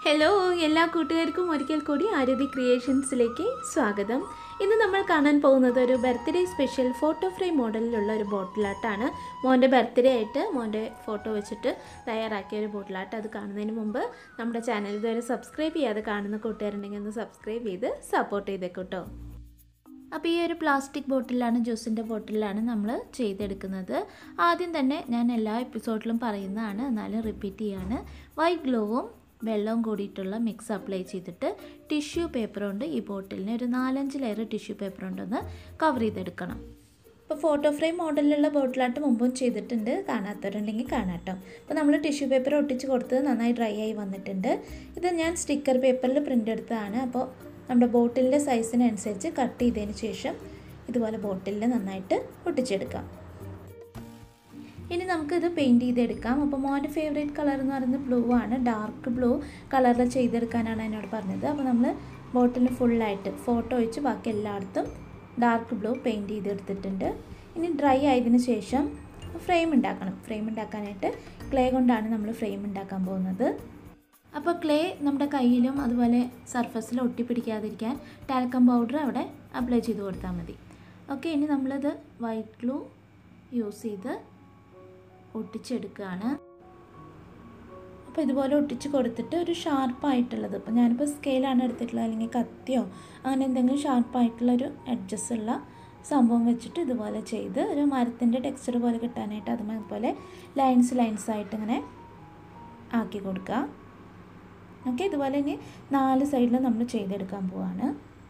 hello എല്ലാ കൂട്ടുകാർക്കും ഒരിക്കൽ കൂടി ആരതി ക്രിയേഷൻസിലേക്ക് സ്വാഗതം ഇന്ന് നമ്മൾ കാണാൻ പോകുന്നത് ഒരു ബർത്ത്ഡേ സ്പെഷ്യൽ ഫോട്ടോ ഫ്രെയിം മോഡലിലുള്ള ഒരു ബോട്ടിലാട്ടാണ് മോൻ്റെ ബർത്ത്ഡേ ആയിട്ട് മോൻ്റെ ഫോട്ടോ വെച്ചിട്ട് തയ്യാറാക്കിയ ഒരു ബോട്ടിലാട്ട് അത് കാണുന്നതിന് മുമ്പ് നമ്മുടെ ചാനൽ ഇതുവരെ സബ്സ്ക്രൈബ് ചെയ്യാതെ കാണുന്ന കൂട്ടുകാരുണ്ടെങ്കിൽ ഒന്ന് സബ്സ്ക്രൈബ് ചെയ്ത് സപ്പോർട്ട് ചെയ്തേക്കൂട്ടോ അപ്പോൾ ഈ ഒരു പ്ലാസ്റ്റിക് ബോട്ടിലാണ് ജ്യൂസിൻ്റെ ബോട്ടിലാണ് നമ്മൾ ചെയ്തെടുക്കുന്നത് ആദ്യം തന്നെ ഞാൻ എല്ലാ എപ്പിസോഡിലും പറയുന്നതാണ് എന്നാലും റിപ്പീറ്റ് ചെയ്യാണ് വൈറ്റ് ഗ്ലോവും വെള്ളവും കൂടിയിട്ടുള്ള മിക്സ് അപ്ലൈ ചെയ്തിട്ട് ടിഷ്യൂ പേപ്പർ കൊണ്ട് ഈ ബോട്ടിലിന് ഒരു നാലഞ്ച് ലെയർ ടിഷ്യൂ പേപ്പർ കൊണ്ടൊന്ന് കവർ ചെയ്തെടുക്കണം ഇപ്പോൾ ഫോട്ടോ ഫ്രെയിം മോഡലിലുള്ള ബോട്ടിലാട്ട് മുമ്പും ചെയ്തിട്ടുണ്ട് കാണാത്തവരുണ്ടെങ്കിൽ കാണാട്ടോ അപ്പോൾ നമ്മൾ ടിഷ്യൂ പേപ്പർ ഒട്ടിച്ച് കൊടുത്തത് നന്നായി ഡ്രൈ ആയി വന്നിട്ടുണ്ട് ഇത് ഞാൻ സ്റ്റിക്കർ പേപ്പറിൽ പ്രിൻ്റ് എടുത്തതാണ് അപ്പോൾ നമ്മുടെ ബോട്ടിലിൻ്റെ സൈസിനനുസരിച്ച് കട്ട് ചെയ്തതിന് ശേഷം ഇതുപോലെ ബോട്ടിലിൽ നന്നായിട്ട് ഒട്ടിച്ചെടുക്കാം ഇനി നമുക്കിത് പെയിൻറ്റ് ചെയ്തെടുക്കാം അപ്പോൾ മോൻ്റെ ഫേവറേറ്റ് കളർ എന്ന് പറയുന്നത് ബ്ലൂ ആണ് ഡാർക്ക് ബ്ലൂ കളറിൽ ചെയ്തെടുക്കാനാണ് എന്നോട് പറഞ്ഞത് അപ്പോൾ നമ്മൾ ബോട്ടിലിന് ഫുള്ളായിട്ട് ഫോട്ടോ വെച്ച് ബാക്കി എല്ലായിടത്തും ഡാർക്ക് ബ്ലൂ പെയിൻറ്റ് ചെയ്തെടുത്തിട്ടുണ്ട് ഇനി ഡ്രൈ ആയതിനു ശേഷം ഫ്രെയിം ഉണ്ടാക്കണം ഫ്രെയിം ഉണ്ടാക്കാനായിട്ട് ക്ലേ കൊണ്ടാണ് നമ്മൾ ഫ്രെയിം ഉണ്ടാക്കാൻ പോകുന്നത് അപ്പോൾ ക്ലേ നമ്മുടെ കയ്യിലും അതുപോലെ സർഫസിലും ഒട്ടിപ്പിടിക്കാതിരിക്കാൻ ടാൽക്കം പൗഡർ അവിടെ അപ്ലൈ ചെയ്ത് കൊടുത്താൽ മതി ഓക്കെ ഇനി നമ്മളിത് വൈറ്റ് ഗ്ലൂ യൂസ് ചെയ്ത് ഒട്ടിച്ചെടുക്കുകയാണ് അപ്പോൾ ഇതുപോലെ ഒട്ടിച്ച് കൊടുത്തിട്ട് ഒരു ഷാർപ്പായിട്ടുള്ളത് ഇപ്പോൾ ഞാനിപ്പോൾ സ്കെയിലാണ് എടുത്തിട്ടുള്ളത് അല്ലെങ്കിൽ കത്തിയോ അങ്ങനെ എന്തെങ്കിലും ഷാർപ്പായിട്ടുള്ളൊരു എഡ്ജസ് ഉള്ള സംഭവം വെച്ചിട്ട് ഇതുപോലെ ചെയ്ത് ഒരു മരത്തിൻ്റെ ടെക്സ്ചർ പോലെ കിട്ടാനായിട്ട് അതുപോലെ ലൈൻസ് ലൈൻസ് ആയിട്ട് ഇങ്ങനെ ആക്കി കൊടുക്കുക ഓക്കെ ഇതുപോലെ ഇനി നാല് സൈഡിൽ നമ്മൾ ചെയ്തെടുക്കാൻ പോവാണ്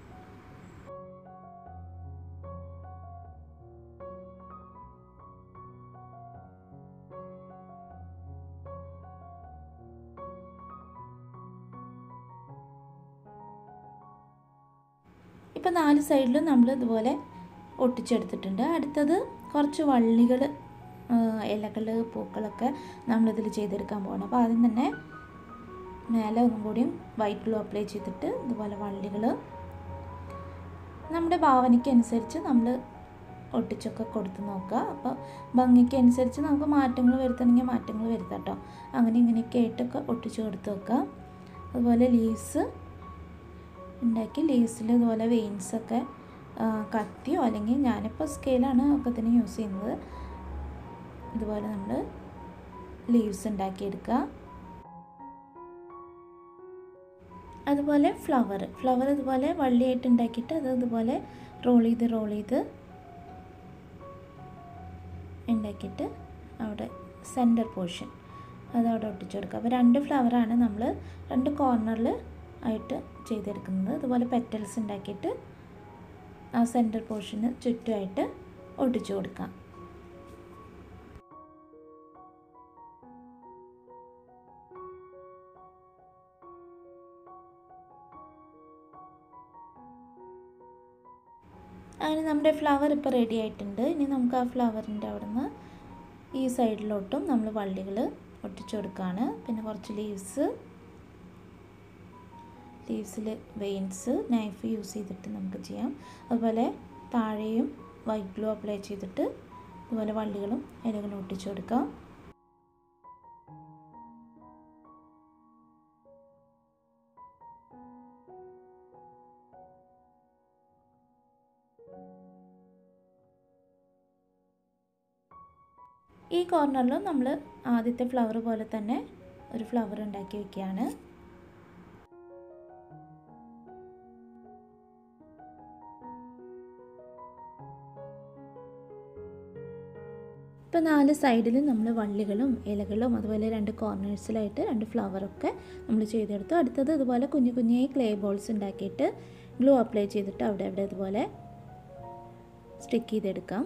ഇപ്പം നാല് സൈഡിലും നമ്മൾ ഇതുപോലെ ഒട്ടിച്ചെടുത്തിട്ടുണ്ട് അടുത്തത് കുറച്ച് വള്ളികൾ ഇലകൾ പൂക്കളൊക്കെ നമ്മളിതിൽ ചെയ്തെടുക്കാൻ പോകണം അപ്പോൾ ആദ്യം തന്നെ മേലെ ഒന്നും കൂടിയും വൈറ്റ് ഗ്ലൂ അപ്ലൈ ചെയ്തിട്ട് ഇതുപോലെ വള്ളികൾ നമ്മുടെ ഭാവനയ്ക്ക് അനുസരിച്ച് നമ്മൾ ഒട്ടിച്ചൊക്കെ കൊടുത്ത് നോക്കുക അപ്പോൾ ഭംഗിക്ക് അനുസരിച്ച് നമുക്ക് മാറ്റങ്ങൾ വരുത്തണമെങ്കിൽ മാറ്റങ്ങൾ വരുത്താം കേട്ടോ അങ്ങനെ ഇങ്ങനെയൊക്കെ ആയിട്ടൊക്കെ ഒട്ടിച്ച് കൊടുത്ത് വെക്കുക അതുപോലെ ലീവ്സ് ഉണ്ടാക്കി ലീവ്സിൽ ഇതുപോലെ വെയിൻസൊക്കെ കത്തിയോ അല്ലെങ്കിൽ ഞാനിപ്പോൾ സ്കെയിലാണ് ഒക്കെ തന്നെ യൂസ് ചെയ്യുന്നത് ഇതുപോലെ നമ്മൾ ലീവ്സ് ഉണ്ടാക്കിയെടുക്കുക അതുപോലെ ഫ്ലവർ ഫ്ലവർ ഇതുപോലെ വള്ളിയായിട്ട് ഉണ്ടാക്കിയിട്ട് അത് ഇതുപോലെ റോൾ ചെയ്ത് റോൾ ചെയ്ത് ഉണ്ടാക്കിയിട്ട് അവിടെ സെൻറ്റർ പോർഷൻ അത് അവിടെ ഒട്ടിച്ചു കൊടുക്കുക അപ്പോൾ രണ്ട് ഫ്ലവറാണ് നമ്മൾ രണ്ട് കോർണറിൽ ആയിട്ട് ചെയ്തെടുക്കുന്നത് അതുപോലെ പെറ്റൽസ് ഉണ്ടാക്കിയിട്ട് ആ സെൻറ്റർ പോർഷന് ചുറ്റുമായിട്ട് ഒട്ടിച്ചു കൊടുക്കാം അങ്ങനെ നമ്മുടെ ഫ്ലവർ ഇപ്പോൾ റെഡി ആയിട്ടുണ്ട് ഇനി നമുക്ക് ആ ഫ്ലവറിൻ്റെ അവിടെ നിന്ന് ഈ സൈഡിലോട്ടും നമ്മൾ വള്ളികൾ ഒട്ടിച്ചു കൊടുക്കുകയാണ് പിന്നെ കുറച്ച് ലീവ്സ് ലീവ്സിൽ വെയിൻസ് നൈഫ് യൂസ് ചെയ്തിട്ട് നമുക്ക് ചെയ്യാം അതുപോലെ താഴെയും വൈറ്റ് ഗ്ലൂ അപ്ലൈ ചെയ്തിട്ട് അതുപോലെ വള്ളികളും ഇലകളും ഒട്ടിച്ചു കൊടുക്കാം ഈ കോർണറിലും നമ്മൾ ആദ്യത്തെ ഫ്ലവർ പോലെ തന്നെ ഒരു ഫ്ലവർ ഉണ്ടാക്കി വെക്കുകയാണ് ഇപ്പോൾ നാല് സൈഡിലും നമ്മൾ വള്ളികളും ഇലകളും അതുപോലെ രണ്ട് കോർണേഴ്സിലായിട്ട് രണ്ട് ഫ്ലവറൊക്കെ നമ്മൾ ചെയ്തെടുത്തു അടുത്തത് ഇതുപോലെ കുഞ്ഞു കുഞ്ഞായി ക്ലേ ബോൾസ് ഉണ്ടാക്കിയിട്ട് ഗ്ലൂ അപ്ലൈ ചെയ്തിട്ട് അവിടെ അവിടെ ഇതുപോലെ സ്റ്റിക്ക് ചെയ്തെടുക്കാം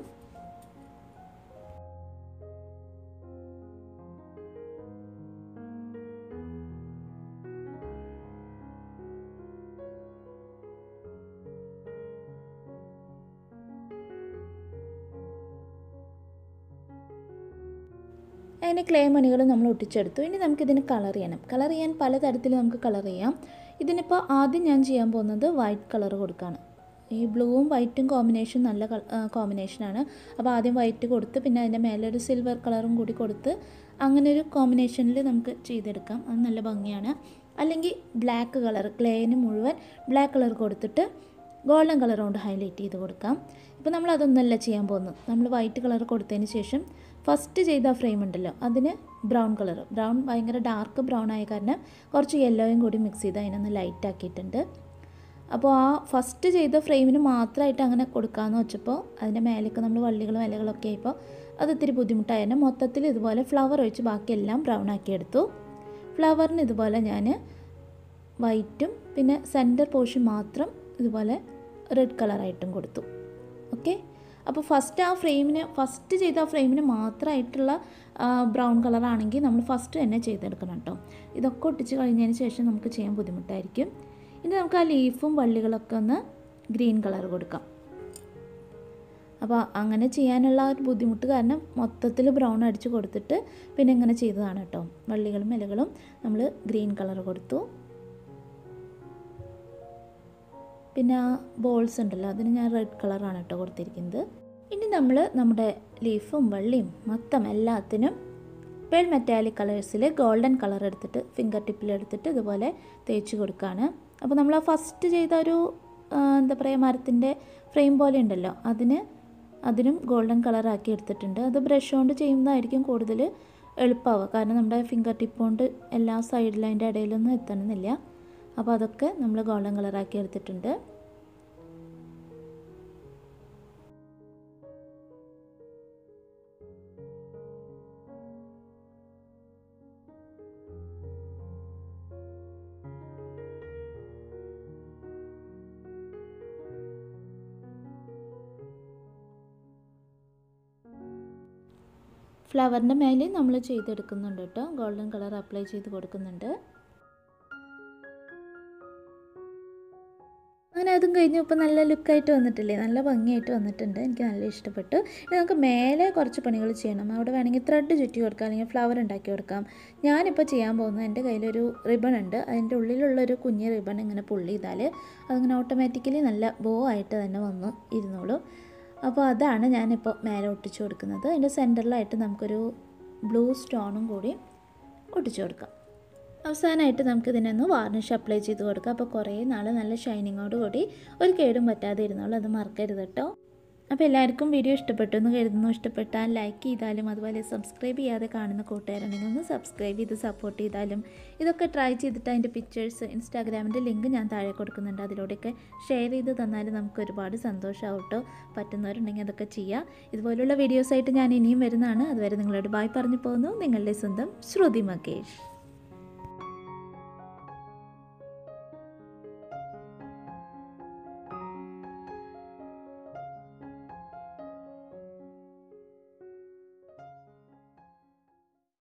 അതിന് ക്ലേ മണികൾ നമ്മൾ ഒട്ടിച്ചെടുത്തു ഇനി നമുക്കിതിന് കളർ ചെയ്യണം കളർ ചെയ്യാൻ പലതരത്തിൽ നമുക്ക് കളർ ചെയ്യാം ഇതിനിപ്പോൾ ആദ്യം ഞാൻ ചെയ്യാൻ പോകുന്നത് വൈറ്റ് കളർ കൊടുക്കുകയാണ് ഈ ബ്ലൂവും വൈറ്റും കോമ്പിനേഷൻ നല്ല കോമ്പിനേഷനാണ് അപ്പോൾ ആദ്യം വൈറ്റ് കൊടുത്ത് പിന്നെ അതിൻ്റെ മേലെ ഒരു സിൽവർ കളറും കൂടി കൊടുത്ത് അങ്ങനെ ഒരു കോമ്പിനേഷനിൽ നമുക്ക് ചെയ്തെടുക്കാം അത് നല്ല ഭംഗിയാണ് അല്ലെങ്കിൽ ബ്ലാക്ക് കളർ ക്ലേന് മുഴുവൻ ബ്ലാക്ക് കളർ കൊടുത്തിട്ട് ഗോൾഡൻ കളർ കൊണ്ട് ഹൈലൈറ്റ് ചെയ്ത് കൊടുക്കാം ഇപ്പോൾ നമ്മൾ അതൊന്നല്ല ചെയ്യാൻ പോകുന്നത് നമ്മൾ വൈറ്റ് കളർ കൊടുത്തതിന് ശേഷം ഫസ്റ്റ് ചെയ്ത ഫ്രെയിം ഉണ്ടല്ലോ അതിന് ബ്രൗൺ കളർ ബ്രൗൺ ഭയങ്കര ഡാർക്ക് ബ്രൗൺ ആയ കാരണം കുറച്ച് യെല്ലോയും കൂടി മിക്സ് ചെയ്ത് അതിനൊന്ന് ലൈറ്റ് ആക്കിയിട്ടുണ്ട് അപ്പോൾ ആ ഫസ്റ്റ് ചെയ്ത ഫ്രെയിമിന് മാത്രമായിട്ട് അങ്ങനെ കൊടുക്കാമെന്ന് വെച്ചപ്പോൾ അതിൻ്റെ മേലേക്ക് നമ്മൾ വള്ളികളും ഇലകളൊക്കെ ആയപ്പോൾ അത് ഇത്തിരി ബുദ്ധിമുട്ടായിരുന്നു മൊത്തത്തിൽ ഇതുപോലെ ഫ്ലവർ ഒഴിച്ച് ബാക്കിയെല്ലാം ബ്രൗൺ ആക്കി എടുത്തു ഫ്ലവറിന് ഇതുപോലെ ഞാൻ വൈറ്റും പിന്നെ സെൻറ്റർ പോർഷൻ മാത്രം ഇതുപോലെ റെഡ് കളറായിട്ടും കൊടുത്തു ഓക്കെ അപ്പോൾ ഫസ്റ്റ് ആ ഫ്രെയിമിന് ഫസ്റ്റ് ചെയ്ത ആ ഫ്രെയിമിന് മാത്രമായിട്ടുള്ള ബ്രൗൺ കളറാണെങ്കിൽ നമ്മൾ ഫസ്റ്റ് തന്നെ ചെയ്തെടുക്കണം കേട്ടോ ഇതൊക്കെ ഒട്ടിച്ച് കഴിഞ്ഞതിന് ശേഷം നമുക്ക് ചെയ്യാൻ ബുദ്ധിമുട്ടായിരിക്കും ഇനി നമുക്ക് ആ ലീഫും വള്ളികളൊക്കെ ഒന്ന് ഗ്രീൻ കളർ കൊടുക്കാം അപ്പോൾ അങ്ങനെ ചെയ്യാനുള്ള ഒരു ബുദ്ധിമുട്ട് കാരണം മൊത്തത്തിൽ ബ്രൗൺ അടിച്ച് കൊടുത്തിട്ട് പിന്നെ ഇങ്ങനെ ചെയ്തതാണ് കേട്ടോ വള്ളികളും ഇലകളും നമ്മൾ ഗ്രീൻ കളർ കൊടുത്തു പിന്നെ ആ ബോൾസ് ഉണ്ടല്ലോ അതിന് ഞാൻ റെഡ് കളറാണ് കേട്ടോ കൊടുത്തിരിക്കുന്നത് ഇനി നമ്മൾ നമ്മുടെ ലീഫും വള്ളിയും മൊത്തം എല്ലാത്തിനും പേൾ മെറ്റാലിക് കളേഴ്സിൽ ഗോൾഡൻ കളർ എടുത്തിട്ട് ഫിംഗർ ടിപ്പിൽ എടുത്തിട്ട് ഇതുപോലെ തേച്ച് കൊടുക്കുകയാണ് അപ്പോൾ നമ്മൾ ആ ഫസ്റ്റ് ചെയ്ത ഒരു എന്താ പറയുക മരത്തിൻ്റെ ഫ്രെയിം പോലെ ഉണ്ടല്ലോ അതിന് അതിനും ഗോൾഡൻ കളറാക്കി എടുത്തിട്ടുണ്ട് അത് ബ്രഷ് കൊണ്ട് ചെയ്യുന്നതായിരിക്കും കൂടുതൽ എളുപ്പമാവുക കാരണം നമ്മുടെ ഫിംഗർ ടിപ്പ് കൊണ്ട് എല്ലാ സൈഡിലും അതിൻ്റെ ഇടയിലൊന്നും എത്തണമെന്നില്ല അപ്പോൾ അതൊക്കെ നമ്മൾ ഗോൾഡൻ കളറാക്കി എടുത്തിട്ടുണ്ട് ഫ്ലവറിൻ്റെ മേലെ നമ്മൾ ചെയ്തെടുക്കുന്നുണ്ട് കേട്ടോ ഗോൾഡൻ കളർ അപ്ലൈ ചെയ്ത് കൊടുക്കുന്നുണ്ട് അങ്ങനെ അതും കഴിഞ്ഞു ഇപ്പോൾ നല്ല ലുക്കായിട്ട് വന്നിട്ടില്ലേ നല്ല ഭംഗിയായിട്ട് വന്നിട്ടുണ്ട് എനിക്ക് നല്ല ഇഷ്ടപ്പെട്ടു ഇനി നമുക്ക് മേലെ കുറച്ച് പണികൾ ചെയ്യണം അവിടെ വേണമെങ്കിൽ ത്രെഡ് ചുറ്റി കൊടുക്കാം അല്ലെങ്കിൽ ഫ്ലവർ ഉണ്ടാക്കി കൊടുക്കാം ഞാനിപ്പോൾ ചെയ്യാൻ പോകുന്നത് എൻ്റെ കയ്യിലൊരു റിബൺ ഉണ്ട് അതിൻ്റെ ഉള്ളിലുള്ളൊരു കുഞ്ഞ് റിബൺ ഇങ്ങനെ പുള്ളി ചെയ്താൽ അതിങ്ങനെ ഓട്ടോമാറ്റിക്കലി നല്ല ബോ ആയിട്ട് തന്നെ വന്നു ഇരുന്നോളൂ അപ്പോൾ അതാണ് ഞാനിപ്പോൾ മേലെ ഒട്ടിച്ചു കൊടുക്കുന്നത് അതിൻ്റെ സെൻറ്ററിലായിട്ട് നമുക്കൊരു ബ്ലൂ സ്റ്റോണും കൂടി ഒട്ടിച്ചു കൊടുക്കാം അവസാനമായിട്ട് നമുക്ക് ഇതിനൊന്ന് വാർണിഷ് അപ്ലൈ ചെയ്ത് കൊടുക്കാം അപ്പോൾ കുറേ നാൾ നല്ല ഷൈനിങ്ങോട് കൂടി ഒരു കേടും പറ്റാതെ ഇരുന്നോളൂ അത് മറക്കരുത് കേട്ടോ അപ്പോൾ എല്ലാവർക്കും വീഡിയോ ഇഷ്ടപ്പെട്ടു എന്ന് കരുതുന്നു ഇഷ്ടപ്പെട്ടാൽ ലൈക്ക് ചെയ്താലും അതുപോലെ സബ്സ്ക്രൈബ് ചെയ്യാതെ കാണുന്ന കൂട്ടുകാരുണ്ടെങ്കിൽ ഒന്ന് സബ്സ്ക്രൈബ് ചെയ്ത് സപ്പോർട്ട് ചെയ്താലും ഇതൊക്കെ ട്രൈ ചെയ്തിട്ട് അതിൻ്റെ പിക്ചേഴ്സ് ഇൻസ്റ്റാഗ്രാമിൻ്റെ ലിങ്ക് ഞാൻ താഴെ കൊടുക്കുന്നുണ്ട് അതിലൂടെയൊക്കെ ഷെയർ ചെയ്ത് തന്നാൽ നമുക്ക് ഒരുപാട് സന്തോഷമാവും കേട്ടോ പറ്റുന്നവരുണ്ടെങ്കിൽ അതൊക്കെ ചെയ്യുക ഇതുപോലുള്ള വീഡിയോസായിട്ട് ഞാൻ ഇനിയും വരുന്നതാണ് അതുവരെ നിങ്ങളോട് ബായ് പറഞ്ഞു പോകുന്നു നിങ്ങളുടെ സ്വന്തം ശ്രുതി മകേഷ്